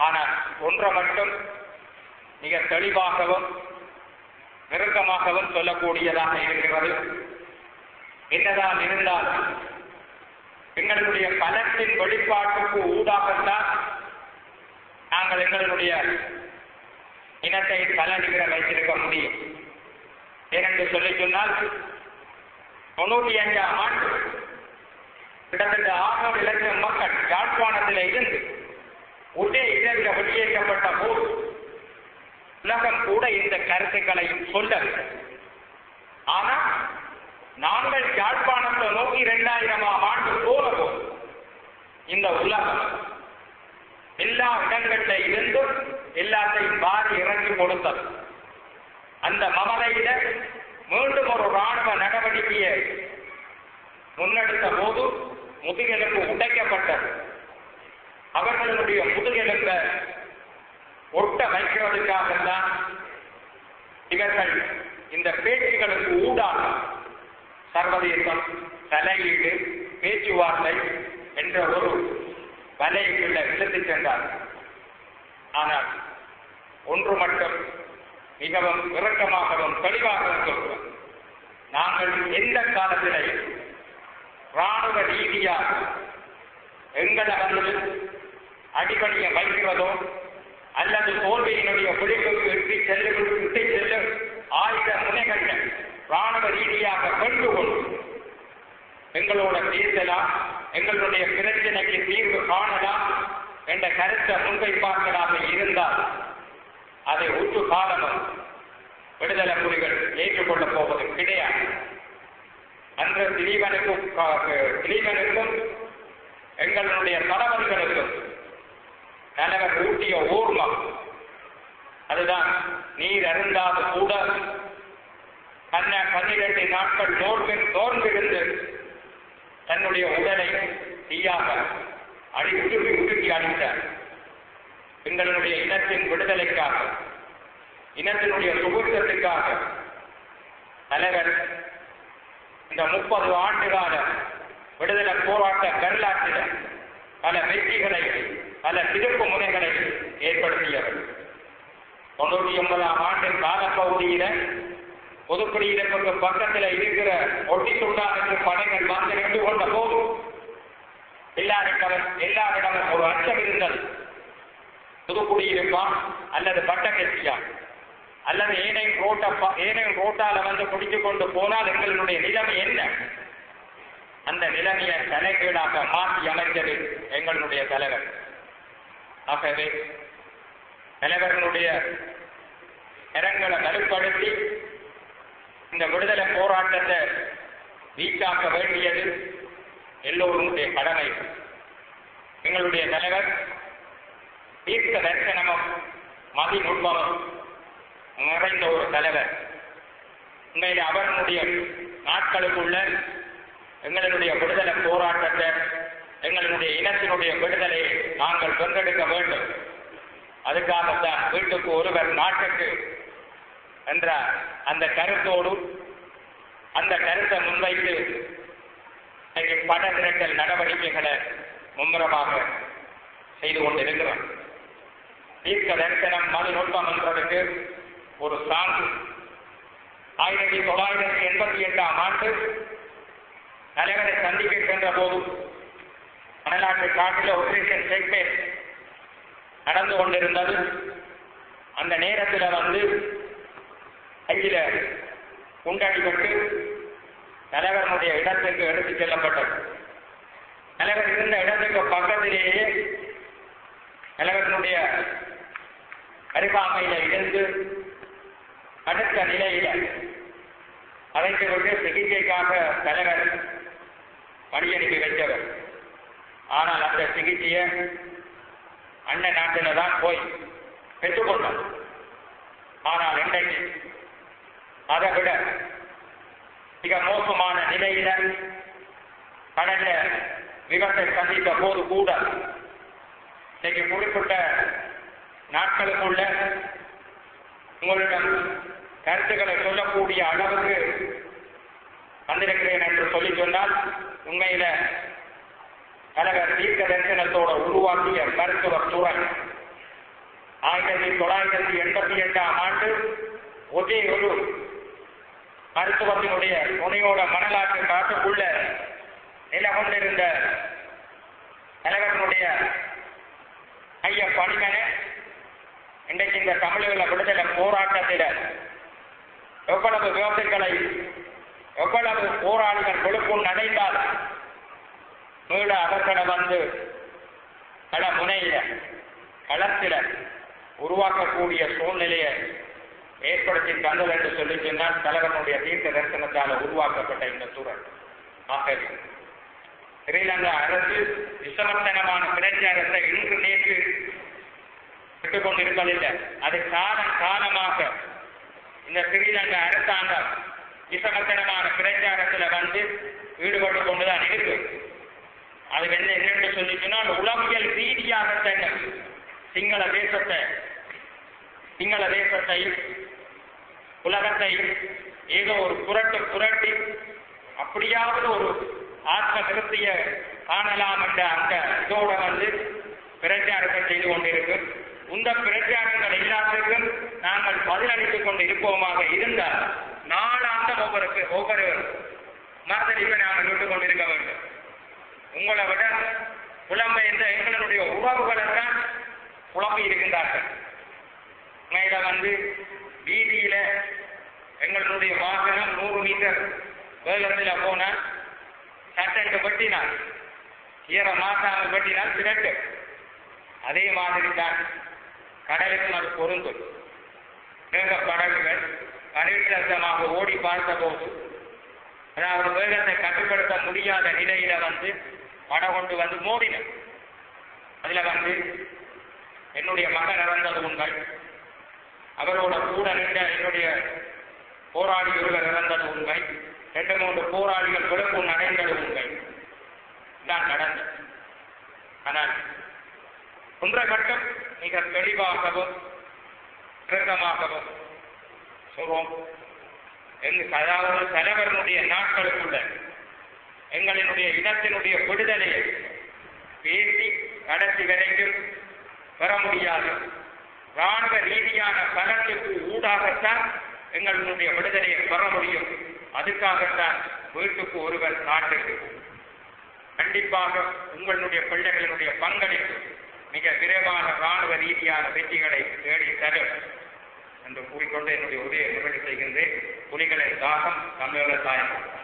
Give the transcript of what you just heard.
ஆனால் ஒன்றை மட்டும் மிக தெளிவாகவும் நெருக்கமாகவும் சொல்லக்கூடியதாக இருக்கிறது என்னதான் இருந்தாலும் எங்களுடைய பலத்தின் வெளிப்பாட்டுக்கு ஊடாகத்தான் நாங்கள் எங்களுடைய இனத்தை தலைநிகர வைத்திருக்க முடியும் ஏனென்று சொல்லி சொன்னால் தொண்ணூற்றி அஞ்சாம் ஆண்டு கிட்டத்தட்ட ஆறு லட்சம் மக்கள் யாழ்ப்பாணத்தில் இருந்து ஒரே இடத்தில் வெளியேற்றப்பட்ட போது உலகம் கூட இந்த கருத்துக்களை சொல்லவில்லை ஆனால் நாங்கள் யாழ்ப்பாணத்தை நோக்கி இரண்டாயிரமாம் ஆண்டு போன போது இந்த உலகம் எல்லா இடங்கள்ல இருந்தும் எல்லாத்தையும் வாரி இறங்கி கொடுத்தது அந்த மமதையில மீண்டும் ஒரு ராணுவ நடவடிக்கையை முன்னெடுத்த போது முதுகெலும்பு உடைக்கப்பட்டது அவர்களுடைய முதுகெலும்பை ஒட்ட வைக்கிறதுக்காகத்தான் இவர்கள் இந்த பேச்சுகளுக்கு ஊடாக சர்வதேசம் தலையீடு பேச்சுவார்த்தை என்ற ஒரு வலைக்குள்ள இழுத்து சென்றார் ஆனால் ஒன்று மட்டும் மிகவும் இறக்கமாகவும் தெளிவாகவும் சொல்கிறோம் நாங்கள் எந்த காலத்திலையும் ராணுவ ரீதியாக எங்களை வந்து அடிபணிய வைக்கிறதோ அல்லது தோல்வியினுடைய விளிம்புக்கு இட்டு செல்லும் இட்டு செல்லும் ஆயுத முனைகள் ராணுவ ரீதியாக கொண்டு கொண்டு எங்களோட பேசலாம் எங்களுடைய பிரச்சனைக்கு தீர்வு காணலாம் என்ற கருத்தை முன்வைப்பார்களாக இருந்தால் அதை உற்று காலமும் விடுதலை புலிகள் ஏற்றுக்கொள்ளப் போவது கிடையாது அன்று திலீபனுக்கும் திலீபனுக்கும் எங்களுடைய தளபதிகளுக்கும் தலைவர் ஊட்டிய ஊர்மம் அதுதான் நீர் அருந்தாது கூட கண்ண பன்னிரண்டு நாட்கள் நோர்ந்து நோர்ந்திருந்து தன்னுடைய உடலை தீயாக அடி உருவி உருக்கி அடித்தார் எங்களுடைய இனத்தின் விடுதலைக்காக இனத்தினுடைய சுகூர்த்தத்துக்காக தலைவர் இந்த முப்பது ஆண்டு கால விடுதலை போராட்ட வரலாற்றில் பல வெற்றிகளை பல திருப்பு முனைகளை ஏற்படுத்தியவர் தொண்ணூற்றி ஒன்பதாம் ஆண்டின் காலப்பகுதியில பொதுக்குடியிருப்புக்கு பக்கத்தில் இருக்கிற ஒட்டி துண்டானுக்கு படைகள் வந்து நின்று கொண்ட போது எல்லாரிடம் எல்லாரிடமும் ஒரு அச்சம் இருந்தது புதுக்குடியிருப்பா அல்லது பட்டக்கட்சியா அல்லது ஏனையும் ரோட்ட ஏனையும் ரோட்டால வந்து குடித்து கொண்டு போனால் எங்களுடைய நிலைமை என்ன அந்த நிலைமையை தலைகீழாக மாற்றி அமைத்தது எங்களுடைய தலைவர் ஆகவே தலைவர்களுடைய கரங்களை வலுப்படுத்தி இந்த விடுதலை போராட்டத்தை வீக்காக்க வேண்டியது எல்லோருடைய கடமை எங்களுடைய தலைவர் தீர்க்க தரிசனமும் மதிநுட்பமும் நிறைந்த ஒரு தலைவர் உண்மையில் அவர்களுடைய நாட்களுக்குள்ள எங்களுடைய விடுதலை போராட்டத்தை எங்களுடைய இனத்தினுடைய விடுதலையை நாங்கள் வென்றெடுக்க வேண்டும் அதுக்காகத்தான் வீட்டுக்கு ஒருவர் நாட்டுக்கு என்ற அந்த கருத்தோடு அந்த கருத்தை முன்வைத்து இன்னைக்கு பட திரட்டல் நடவடிக்கைகளை மும்முரமாக செய்து கொண்டிருக்கிறோம் தீர்க்க தரிசனம் மதுநுட்பம் என்றதுக்கு ஒரு சான்று ஆயிரத்தி தொள்ளாயிரத்தி எண்பத்தி எட்டாம் ஆண்டு தலைவரை சந்திக்க சென்ற போது தமிழ்நாட்டு காட்டில் ஆபரேஷன் செக்மேட் நடந்து கொண்டிருந்தது அந்த நேரத்தில் வந்து கையில குண்டடிபட்டு தலைவனுடைய இடத்துக்கு எடுத்துச் செல்லப்பட்டது தலைவர் இருந்த இடத்துக்கு பக்கத்திலேயே தலைவனுடைய அருகாமையில இருந்து அடுத்த நிலையில அழைத்து கொண்டு சிகிச்சைக்காக தலைவர் பணி அனுப்பி வைத்தவர் ஆனால் அந்த சிகிச்சையை அண்ணன் நாட்டில தான் போய் பெற்றுக்கொண்டார் ஆனால் இன்றைக்கு அதை விட மிக மோசமான நிலையில கடல்ல விபத்தை சந்தித்த போது கூட இன்னைக்கு குறிப்பிட்ட நாட்களுக்குள்ள உங்களிடம் கருத்துக்களை சொல்லக்கூடிய அளவுக்கு வந்திருக்கிறேன் என்று சொல்லி சொன்னால் உண்மையில தலைவர் தீர்க்க தரிசனத்தோட உருவாக்கிய மருத்துவ துறை ஆயிரத்தி தொள்ளாயிரத்தி எண்பத்தி எட்டாம் ஆண்டு ஒரே ஒரு மருத்துவத்தினுடைய துணையோட மணலாற்று காட்டுக்குள்ள நில கொண்டிருந்த தலைவர்களுடைய ஐய பணிமனை இன்றைக்கு இந்த தமிழக விடுதலை போராட்டத்தில் எவ்வளவு விபத்துகளை எவ்வளவு போராளிகள் கொழுப்பும் நடைந்தால் மீள அவர்களை வந்து கள முனையில களத்தில உருவாக்கக்கூடிய சூழ்நிலையை ஏற்படுத்தி தந்தது என்று சொல்லி சொன்னால் தலைவனுடைய தீர்க்க தரிசனத்தால் உருவாக்கப்பட்ட இந்த துறை ஆகவே ஸ்ரீலங்கா அரசு விசமர்த்தனமான பிரச்சாரத்தை இன்று நேற்று விட்டுக் கொண்டிருப்பதில்லை அது காலம் காலமாக இந்த ஸ்ரீலங்கா அரசாங்கம் விசமர்த்தனமான பிரச்சாரத்துல வந்து ஈடுபட்டு கொண்டுதான் இருக்கு அது என்ன என்னென்று சொல்லி சொன்னால் உளவியல் ரீதியாக தங்க சிங்கள தேசத்தை சிங்கள தேசத்தை உலகத்தை ஏதோ ஒரு புரட்டு புரட்டி அப்படியாவது ஒரு ஆத்ம திருப்திய காணலாம் என்ற அந்த இதோட வந்து பிரச்சாரத்தை செய்து கொண்டிருக்கு இந்த பிரச்சாரங்கள் எல்லாத்துக்கும் நாங்கள் பதிலளித்துக் கொண்டு இருப்போமாக இருந்தால் நாளாந்தம் ஒவ்வொரு ஒவ்வொரு மரத்தடிப்பை நாங்கள் விட்டுக் கொண்டிருக்க வேண்டும் உங்களை விட புலம்பெயர்ந்த எங்களுடைய உறவுகளை தான் புலம்பி இருக்கின்றார்கள் மேல வந்து வீதியில எங்களுடைய வாகனம் நூறு மீட்டர் வேகத்தில் போனால் சட்டென்று வெட்டினால் ஈர மாசாம வெட்டினால் திரட்டு அதே மாதிரி தான் கடலுக்கும் அது பொருந்தும் வேக படகுகள் அனிர்த்தமாக ஓடி பார்த்த போது அதாவது வேகத்தை கட்டுப்படுத்த முடியாத நிலையில வந்து பட கொண்டு வந்து மோதின அதுல வந்து என்னுடைய மகன் இறந்தது உண்மை அவரோட கூட நின்ற என்னுடைய போராளி ஒருவர் இறந்தது உண்மை ரெண்டு மூன்று போராளிகள் விழுப்பும் அடைந்தது உண்மை தான் நடந்தது ஆனால் ஒன்றை மட்டும் மிக தெளிவாகவும் கிருதமாகவும் சொல்வோம் எங்க அதாவது தலைவர்களுடைய நாட்களுக்குள்ள எங்களினுடைய இனத்தினுடைய விடுதலையை பேசி கடைசி வரைக்கும் பெற முடியாது ராணுவ ரீதியான பலத்துக்கு ஊடாகத்தான் எங்களுடைய விடுதலையை பெற முடியும் அதுக்காகத்தான் வீட்டுக்கு ஒருவர் நாட்டுக்கு கண்டிப்பாக உங்களுடைய பிள்ளைகளுடைய பங்களிப்பு மிக விரைவான ராணுவ ரீதியான வெற்றிகளை தேடி தரும் என்று கூறிக்கொண்டு என்னுடைய உதவியை நிறைவு செய்கின்றேன் புலிகளின் தாகம் தமிழக தாயம்